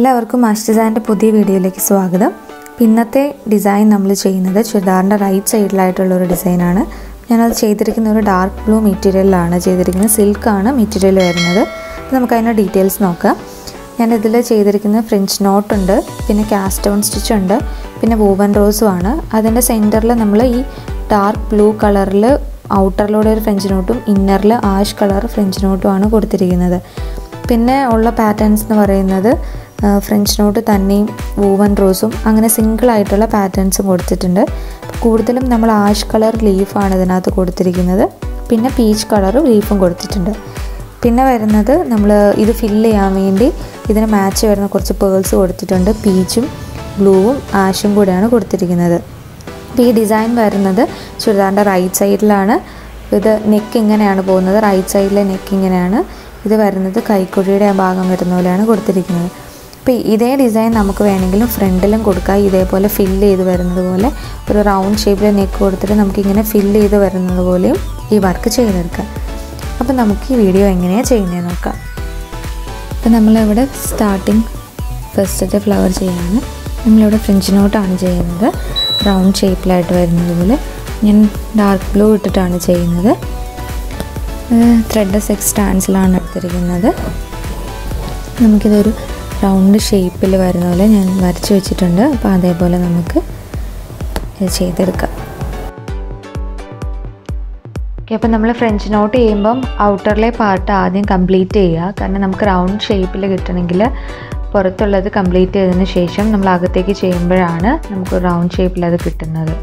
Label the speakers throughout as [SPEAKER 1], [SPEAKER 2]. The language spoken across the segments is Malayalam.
[SPEAKER 1] എല്ലാവർക്കും മാസ്റ്റർ ഡിസൈൻ്റെ പുതിയ വീഡിയോയിലേക്ക് സ്വാഗതം അപ്പോൾ ഇന്നത്തെ ഡിസൈൻ നമ്മൾ ചെയ്യുന്നത് ചുരിദാറിൻ്റെ റൈറ്റ് സൈഡിലായിട്ടുള്ള ഒരു ഡിസൈനാണ് ഞാനത് ചെയ്തിരിക്കുന്ന ഒരു ഡാർക്ക് ബ്ലൂ മെറ്റീരിയലിലാണ് ചെയ്തിരിക്കുന്നത് സിൽക്കാണ് മെറ്റീരിയൽ വരുന്നത് അപ്പോൾ നമുക്ക് അതിൻ്റെ ഡീറ്റെയിൽസ് നോക്കാം ഞാനിതിൽ ചെയ്തിരിക്കുന്ന ഫ്രഞ്ച് നോട്ടുണ്ട് പിന്നെ കാസ്റ്റോൺ സ്റ്റിച്ച് ഉണ്ട് പിന്നെ വൂവൻ റോസും ആണ് അതിൻ്റെ സെൻറ്ററിൽ നമ്മൾ ഈ ഡാർക്ക് ബ്ലൂ കളറിൽ ഔട്ടറിലൂടെ ഒരു ഫ്രഞ്ച് നോട്ടും ഇന്നറിൽ ആഷ് കളർ ഫ്രഞ്ച് നോട്ടും ആണ് കൊടുത്തിരിക്കുന്നത് പിന്നെ ഉള്ള പാറ്റേൺസ് എന്ന് പറയുന്നത് ഫ്രഞ്ച് നോട്ട് തന്നെയും വൂവൻ റോസും അങ്ങനെ സിംഗിൾ ആയിട്ടുള്ള പാറ്റേൺസും കൊടുത്തിട്ടുണ്ട് കൂടുതലും നമ്മൾ ആഷ് കളർ ലീഫാണ് ഇതിനകത്ത് കൊടുത്തിരിക്കുന്നത് പിന്നെ പീച്ച് കളർ ലീഫും കൊടുത്തിട്ടുണ്ട് പിന്നെ വരുന്നത് നമ്മൾ ഇത് ഫില്ല് ചെയ്യാൻ വേണ്ടി ഇതിന് മാച്ച് വരുന്ന കുറച്ച് പേൾസ് കൊടുത്തിട്ടുണ്ട് പീച്ചും ബ്ലൂവും ആഷും കൂടെയാണ് കൊടുത്തിരിക്കുന്നത് അപ്പോൾ ഈ ഡിസൈൻ വരുന്നത് ചുരിദാറിൻ്റെ റൈറ്റ് സൈഡിലാണ് ഇത് നെക്ക് ഇങ്ങനെയാണ് പോകുന്നത് റൈറ്റ് സൈഡിലെ നെക്ക് ഇങ്ങനെയാണ് ഇത് വരുന്നത് കൈക്കുഴിയുടെ ആ ഭാഗം വരുന്ന പോലെയാണ് കൊടുത്തിരിക്കുന്നത് അപ്പോൾ ഇതേ ഡിസൈൻ നമുക്ക് വേണമെങ്കിലും ഫ്രണ്ടിലും കൊടുക്കാം ഇതേപോലെ ഫില്ല് ചെയ്ത് വരുന്നത് പോലെ ഒരു റൗണ്ട് ഷേപ്പിൽ നെക്ക് കൊടുത്തിട്ട് നമുക്കിങ്ങനെ ഫില്ല് ചെയ്ത് വരുന്നത് പോലെയും ഈ വർക്ക് ചെയ്തെടുക്കാം അപ്പോൾ നമുക്ക് ഈ വീഡിയോ എങ്ങനെയാണ് ചെയ്യുന്നത് നോക്കാം അപ്പോൾ നമ്മളിവിടെ സ്റ്റാർട്ടിങ് ഫസ്റ്റത്തെ ഫ്ലവർ ചെയ്യാണ് നമ്മളിവിടെ ഫ്രഞ്ച് നോട്ടാണ് ചെയ്യുന്നത് റൗണ്ട് ഷേപ്പിലായിട്ട് വരുന്നത് പോലെ ഞാൻ ഡാർക്ക് ബ്ലൂ ഇട്ടിട്ടാണ് ചെയ്യുന്നത് ത്രെഡ് സിക്സ് സ്റ്റാൻഡ്സിലാണ് എടുത്തിരിക്കുന്നത് നമുക്കിതൊരു റൗണ്ട് ഷേപ്പിൽ വരുന്ന പോലെ ഞാൻ വരച്ച് വെച്ചിട്ടുണ്ട് അപ്പോൾ അതേപോലെ നമുക്ക് ഇത് ചെയ്തെടുക്കാം ഓക്കെ അപ്പോൾ നമ്മൾ ഫ്രഞ്ച് നോട്ട് ചെയ്യുമ്പം ഔട്ടറിലെ പാർട്ട് ആദ്യം കംപ്ലീറ്റ് ചെയ്യുക കാരണം നമുക്ക് റൗണ്ട് ഷേപ്പിൽ കിട്ടണമെങ്കിൽ പുറത്തുള്ളത് കംപ്ലീറ്റ് ചെയ്തതിന് ശേഷം നമ്മൾ അകത്തേക്ക് ചെയ്യുമ്പോഴാണ് നമുക്ക് റൗണ്ട് ഷേപ്പിൽ അത് കിട്ടുന്നത്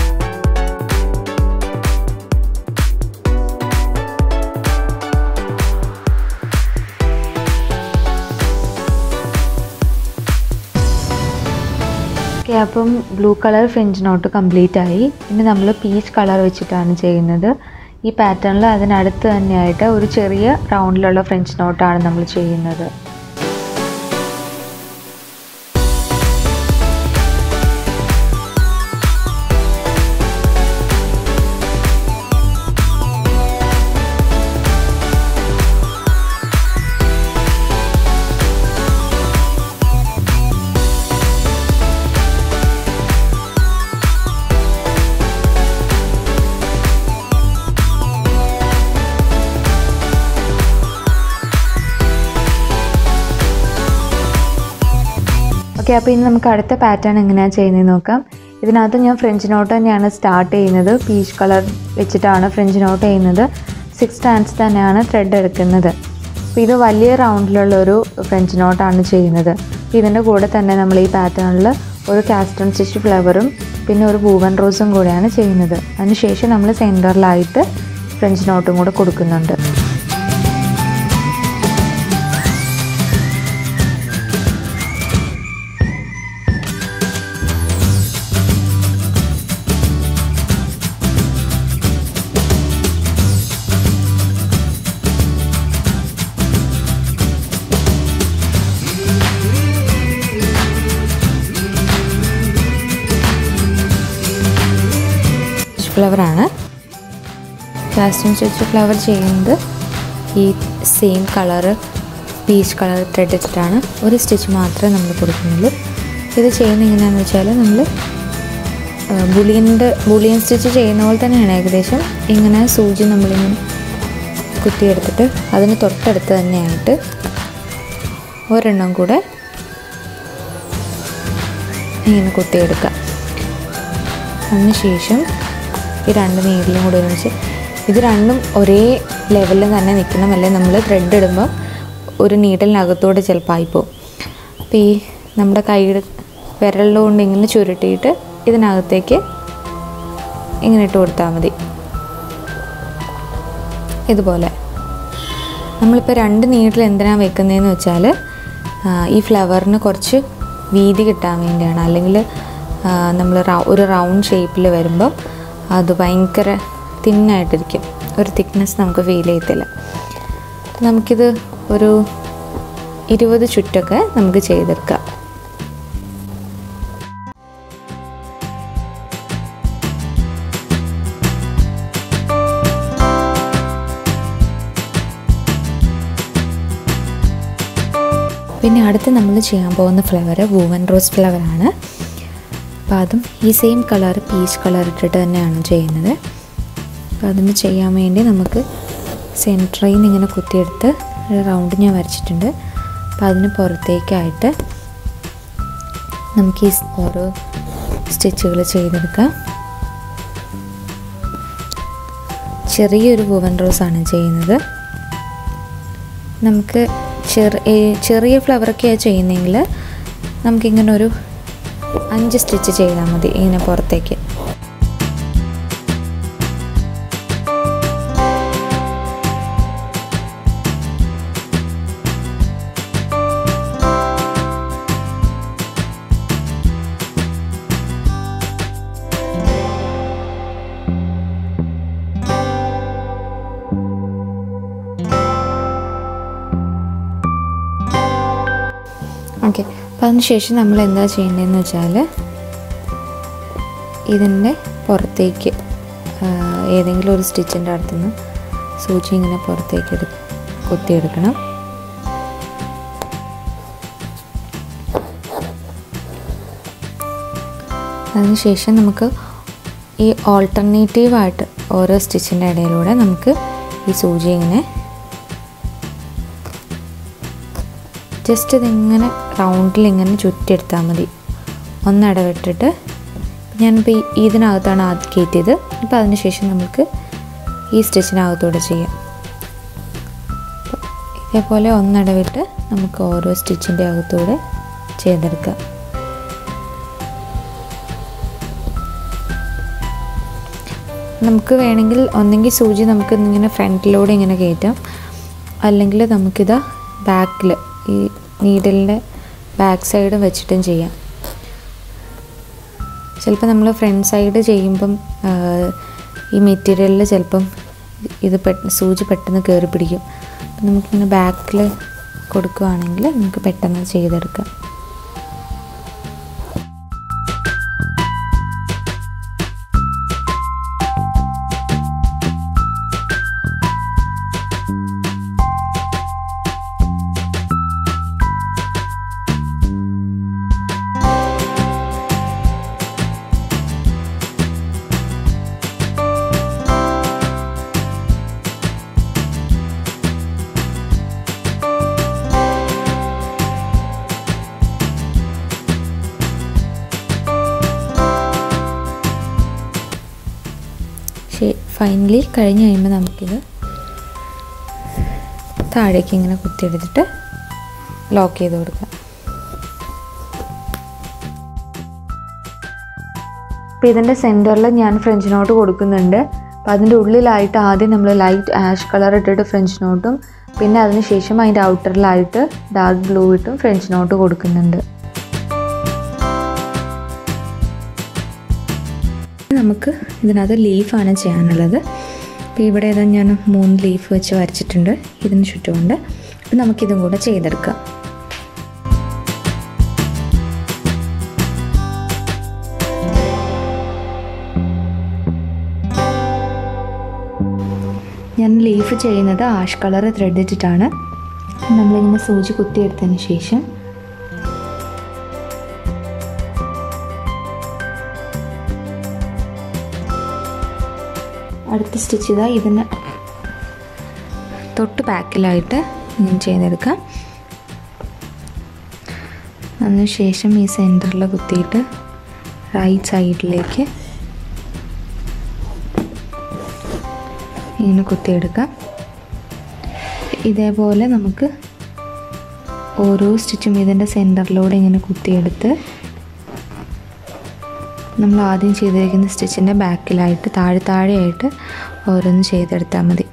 [SPEAKER 1] ഓക്കെ അപ്പം blue colour French knot complete ആയി ഇനി നമ്മൾ പീച്ച് കളർ വെച്ചിട്ടാണ് ചെയ്യുന്നത് ഈ പാറ്റേണിൽ അതിനടുത്ത് തന്നെയായിട്ട് ഒരു ചെറിയ റൗണ്ടിലുള്ള ഫ്രഞ്ച് നോട്ടാണ് നമ്മൾ ചെയ്യുന്നത് ഓക്കെ അപ്പോൾ ഇനി നമുക്ക് അടുത്ത പാറ്റേൺ എങ്ങനെയാണ് ചെയ്യുന്നത് നോക്കാം ഇതിനകത്ത് ഞാൻ ഫ്രഞ്ച് നോട്ട് തന്നെയാണ് സ്റ്റാർട്ട് ചെയ്യുന്നത് പീച്ച് കളർ വെച്ചിട്ടാണ് ഫ്രഞ്ച് നോട്ട് ചെയ്യുന്നത് സിക്സ് സ്റ്റാൻഡ്സ് തന്നെയാണ് ത്രെഡ് എടുക്കുന്നത് അപ്പോൾ ഇത് വലിയ റൗണ്ടിലുള്ള ഒരു ഫ്രഞ്ച് നോട്ടാണ് ചെയ്യുന്നത് അപ്പോൾ ഇതിൻ്റെ കൂടെ തന്നെ നമ്മൾ ഈ പാറ്റേണിൽ ഒരു കാസ്റ്റൺ സ്റ്റിച്ച് ഫ്ലവറും പിന്നെ ഒരു പൂവൻ റോസും കൂടെയാണ് ചെയ്യുന്നത് അതിനുശേഷം നമ്മൾ സെൻറ്ററിലായിട്ട് ഫ്രഞ്ച് നോട്ടും കൂടെ കൊടുക്കുന്നുണ്ട് ഫ്ലവറാണ് കാസ്റ്റം സ്റ്റിച്ച് ഫ്ലവർ ചെയ്യുന്നത് ഈ same colour peach colour thread ഇട്ടിട്ടാണ് ഒരു സ്റ്റിച്ച് മാത്രമേ നമ്മൾ കൊടുക്കുന്നുള്ളൂ ഇത് ചെയ്യുന്നത് എങ്ങനെയാണെന്ന് വെച്ചാൽ നമ്മൾ ബുളിയൻ്റെ ബുളിയൻ സ്റ്റിച്ച് ചെയ്യുന്ന പോലെ തന്നെയാണ് ഏകദേശം ഇങ്ങനെ സൂചി നമ്മളിങ്ങനെ കുത്തിയെടുത്തിട്ട് അതിന് തൊട്ടടുത്ത് തന്നെയായിട്ട് ഒരെണ്ണം കൂടെ ഇങ്ങനെ കുത്തിയെടുക്കുക അതിനുശേഷം ഈ രണ്ട് നീഡിലും കൂടെ ഒരുമിച്ച് ഇത് രണ്ടും ഒരേ ലെവലിൽ തന്നെ നിൽക്കണം അല്ലെ നമ്മൾ ത്രെഡ് ഇടുമ്പോൾ ഒരു നീഡലിനകത്തോടെ ചിലപ്പോൾ ആയിപ്പോവും അപ്പോൾ ഈ നമ്മുടെ കൈയുടെ വിരലിലുകൊണ്ട് ഇങ്ങനെ ചുരുട്ടിയിട്ട് ഇതിനകത്തേക്ക് ഇങ്ങനെ ഇട്ട് കൊടുത്താൽ മതി ഇതുപോലെ നമ്മളിപ്പോൾ രണ്ട് നീഡിൽ എന്തിനാണ് വെക്കുന്നതെന്ന് വെച്ചാൽ ഈ ഫ്ലവറിന് കുറച്ച് വീതി കിട്ടാൻ വേണ്ടിയാണ് അല്ലെങ്കിൽ നമ്മൾ ഒരു റൗണ്ട് ഷേപ്പിൽ വരുമ്പോൾ അത് ഭയങ്കര തിന്നായിട്ടിരിക്കും ഒരു തിക്നെസ് നമുക്ക് ഫീൽ ചെയ്യത്തില്ല നമുക്കിത് ഒരു ഇരുപത് ചുറ്റൊക്കെ നമുക്ക് ചെയ്തെടുക്കാം പിന്നെ അടുത്ത് നമ്മൾ ചെയ്യാൻ പോകുന്ന ഫ്ലവർ വൂവൻ റോസ് ഫ്ലവറാണ് അപ്പോൾ അതും ഈ സെയിം കളർ പീച്ച് കളർ ഇട്ടിട്ട് തന്നെയാണ് ചെയ്യുന്നത് അപ്പോൾ അതിന് ചെയ്യാൻ വേണ്ടി നമുക്ക് സെൻറ്ററിൽ നിന്ന് ഇങ്ങനെ കുത്തിയെടുത്ത് ഒരു റൗണ്ട് ഞാൻ വരച്ചിട്ടുണ്ട് അപ്പോൾ അതിന് പുറത്തേക്കായിട്ട് നമുക്ക് ഈ ഓരോ സ്റ്റിച്ചുകൾ ചെയ്തെടുക്കാം ചെറിയൊരു വൂവൻ റോസാണ് ചെയ്യുന്നത് നമുക്ക് ചെറിയ ചെറിയ ഫ്ലവറൊക്കെയാണ് ചെയ്യുന്നതെങ്കിൽ നമുക്കിങ്ങനെ ഒരു അഞ്ച് സ്റ്റിച്ച് ചെയ്താൽ മതി ഇങ്ങനെ പുറത്തേക്ക് ഓക്കെ അപ്പോൾ അതിന് ശേഷം നമ്മൾ എന്താ ചെയ്യേണ്ടതെന്ന് വെച്ചാൽ ഇതിൻ്റെ പുറത്തേക്ക് ഏതെങ്കിലും ഒരു സ്റ്റിച്ചിൻ്റെ അടുത്തുനിന്ന് സൂചി ഇങ്ങനെ പുറത്തേക്ക് എടു കുത്തിയെടുക്കണം അതിനുശേഷം നമുക്ക് ഈ ഓൾട്ടർനേറ്റീവായിട്ട് ഓരോ സ്റ്റിച്ചിൻ്റെ ഇടയിലൂടെ നമുക്ക് ഈ സൂചി ഇങ്ങനെ ജസ്റ്റ് ഇതിങ്ങനെ റൗണ്ടിൽ ഇങ്ങനെ ചുറ്റിയെടുത്താൽ മതി ഒന്നിടവിട്ടിട്ട് ഞാനിപ്പോൾ ഈ ഇതിനകത്താണ് ആദ്യം കയറ്റിയത് അപ്പോൾ അതിന് ശേഷം നമുക്ക് ഈ സ്റ്റിച്ചിനകത്തൂടെ ചെയ്യാം ഇതേപോലെ ഒന്നിടവിട്ട് നമുക്ക് ഓരോ സ്റ്റിച്ചിൻ്റെ അകത്തൂടെ ചെയ്തെടുക്കാം നമുക്ക് വേണമെങ്കിൽ ഒന്നെങ്കിൽ സൂചി നമുക്ക് ഇങ്ങനെ ഫ്രണ്ടിലൂടെ ഇങ്ങനെ കയറ്റാം അല്ലെങ്കിൽ നമുക്കിത് ബാക്കിൽ ഈ നീഡിലിൻ്റെ ബാക്ക് സൈഡ് വെച്ചിട്ടും ചെയ്യാം ചിലപ്പോൾ നമ്മൾ ഫ്രണ്ട് സൈഡ് ചെയ്യുമ്പം ഈ മെറ്റീരിയലിൽ ചിലപ്പം ഇത് പെ സൂചി പെട്ടെന്ന് കയറി പിടിക്കും അപ്പം നമുക്കിങ്ങനെ ബാക്കിൽ കൊടുക്കുകയാണെങ്കിൽ നമുക്ക് പെട്ടെന്ന് ചെയ്തെടുക്കാം ഫൈനലി കഴിഞ്ഞ് കഴിയുമ്പോൾ നമുക്കിത് താഴേക്ക് ഇങ്ങനെ കുത്തിയെടുത്തിട്ട് ലോക്ക് ചെയ്ത് കൊടുക്കാം അപ്പോൾ ഇതിൻ്റെ സെൻറ്ററിൽ ഞാൻ ഫ്രഞ്ച് നോട്ട് കൊടുക്കുന്നുണ്ട് അപ്പോൾ അതിൻ്റെ ഉള്ളിലായിട്ട് ആദ്യം നമ്മൾ ലൈറ്റ് ആഷ് കളർ ഇട്ടിട്ട് ഫ്രഞ്ച് നോട്ടും പിന്നെ അതിന് ശേഷം അതിൻ്റെ ഔട്ടറിലായിട്ട് ഡാർക്ക് ബ്ലൂ ഇട്ടും ഫ്രഞ്ച് നോട്ട് കൊടുക്കുന്നുണ്ട് നമുക്ക് ഇതിനകത്ത് ലീഫാണ് ചെയ്യാനുള്ളത് അപ്പോൾ ഇവിടെ ഏതാ ഞാൻ മൂന്ന് ലീഫ് വെച്ച് വരച്ചിട്ടുണ്ട് ഇതിന് ചുറ്റുമുണ്ട് അപ്പോൾ നമുക്കിതും കൂടെ ചെയ്തെടുക്കാം ഞാൻ ലീഫ് ചെയ്യുന്നത് ആഷ് കളർ ത്രെഡ് ഇട്ടിട്ടാണ് നമ്മളിങ്ങനെ സൂചി കുത്തിയെടുത്തതിന് ശേഷം അടുത്ത സ്റ്റിച്ച് ചെയ്താൽ ഇതിന് തൊട്ട് ബാക്കിലായിട്ട് ഞാൻ ചെയ്തെടുക്കാം അതിനുശേഷം ഈ സെൻറ്ററിൽ കുത്തിയിട്ട് റൈറ്റ് സൈഡിലേക്ക് ഇങ്ങനെ കുത്തിയെടുക്കാം ഇതേപോലെ നമുക്ക് ഓരോ സ്റ്റിച്ചും ഇതിൻ്റെ സെൻറ്ററിലൂടെ ഇങ്ങനെ കുത്തിയെടുത്ത് നമ്മൾ ആദ്യം ചെയ്തിരിക്കുന്ന സ്റ്റിച്ചിൻ്റെ ബാക്കിലായിട്ട് താഴെ താഴെയായിട്ട് ഓരോന്ന് ചെയ്തെടുത്താൽ മതി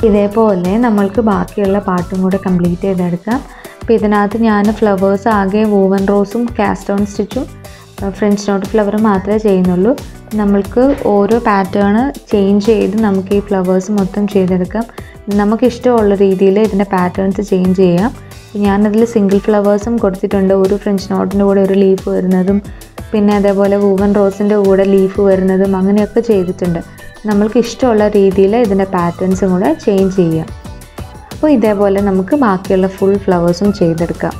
[SPEAKER 1] ഇതേപോലെ നമ്മൾക്ക് ബാക്കിയുള്ള പാർട്ടും കൂടെ കംപ്ലീറ്റ് ചെയ്തെടുക്കാം അപ്പോൾ ഇതിനകത്ത് ഞാൻ ഫ്ലവേഴ്സ് ആകെ വൂവൻ റോസും കാസ്റ്റോൺ സ്റ്റിച്ചും ഫ്രഞ്ച് നോട്ട് ഫ്ലവറും മാത്രമേ ചെയ്യുന്നുള്ളൂ നമ്മൾക്ക് ഓരോ പാറ്റേൺ ചേഞ്ച് ചെയ്ത് നമുക്ക് ഈ ഫ്ലവേഴ്സ് മൊത്തം ചെയ്തെടുക്കാം നമുക്ക് ഇഷ്ടമുള്ള രീതിയിൽ ഇതിൻ്റെ പാറ്റേൺസ് ചേഞ്ച് ചെയ്യാം ഞാനതിൽ സിംഗിൾ ഫ്ലവേഴ്സും കൊടുത്തിട്ടുണ്ട് ഒരു ഫ്രഞ്ച് നോട്ടിൻ്റെ കൂടെ ഒരു ലീഫ് വരുന്നതും പിന്നെ അതേപോലെ വൂവൻ റോസിൻ്റെ കൂടെ ലീഫ് വരുന്നതും അങ്ങനെയൊക്കെ ചെയ്തിട്ടുണ്ട് നമ്മൾക്ക് ഇഷ്ടമുള്ള രീതിയിൽ ഇതിൻ്റെ പാറ്റേൺസും കൂടെ ചേഞ്ച് ചെയ്യാം അപ്പോൾ ഇതേപോലെ നമുക്ക് ബാക്കിയുള്ള ഫുൾ ഫ്ലവേഴ്സും ചെയ്തെടുക്കാം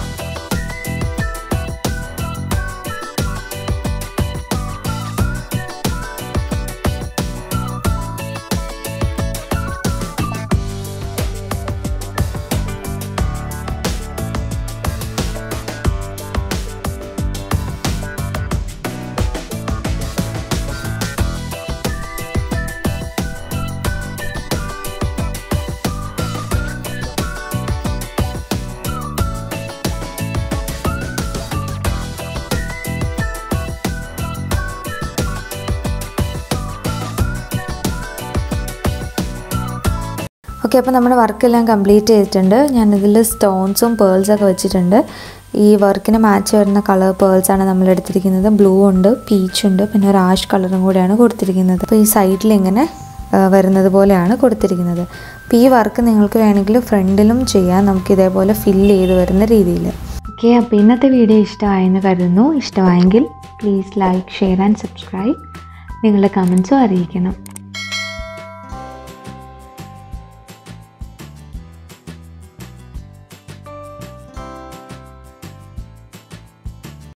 [SPEAKER 1] ഓക്കെ അപ്പോൾ നമ്മുടെ വർക്കെല്ലാം കംപ്ലീറ്റ് ചെയ്തിട്ടുണ്ട് ഞാനിതിൽ സ്റ്റോൺസും പേൾസൊക്കെ വെച്ചിട്ടുണ്ട് ഈ വർക്കിന് മാച്ച് വരുന്ന കളർ പേൾസാണ് നമ്മൾ എടുത്തിരിക്കുന്നത് ബ്ലൂ ഉണ്ട് പീച്ച് ഉണ്ട് പിന്നെ ഒരു ആഷ് കളറും കൂടെയാണ് കൊടുത്തിരിക്കുന്നത് അപ്പോൾ ഈ സൈഡിൽ ഇങ്ങനെ വരുന്നത് പോലെയാണ് കൊടുത്തിരിക്കുന്നത് അപ്പോൾ ഈ വർക്ക് നിങ്ങൾക്ക് വേണമെങ്കിൽ ഫ്രണ്ടിലും ചെയ്യാം നമുക്ക് ഇതേപോലെ ഫില്ല് ചെയ്ത് വരുന്ന രീതിയിൽ ഓക്കെ അപ്പോൾ ഇന്നത്തെ വീഡിയോ ഇഷ്ടമായെന്ന് കരുതുന്നു ഇഷ്ടമായെങ്കിൽ please like share and subscribe നിങ്ങളുടെ കമൻസും അറിയിക്കണം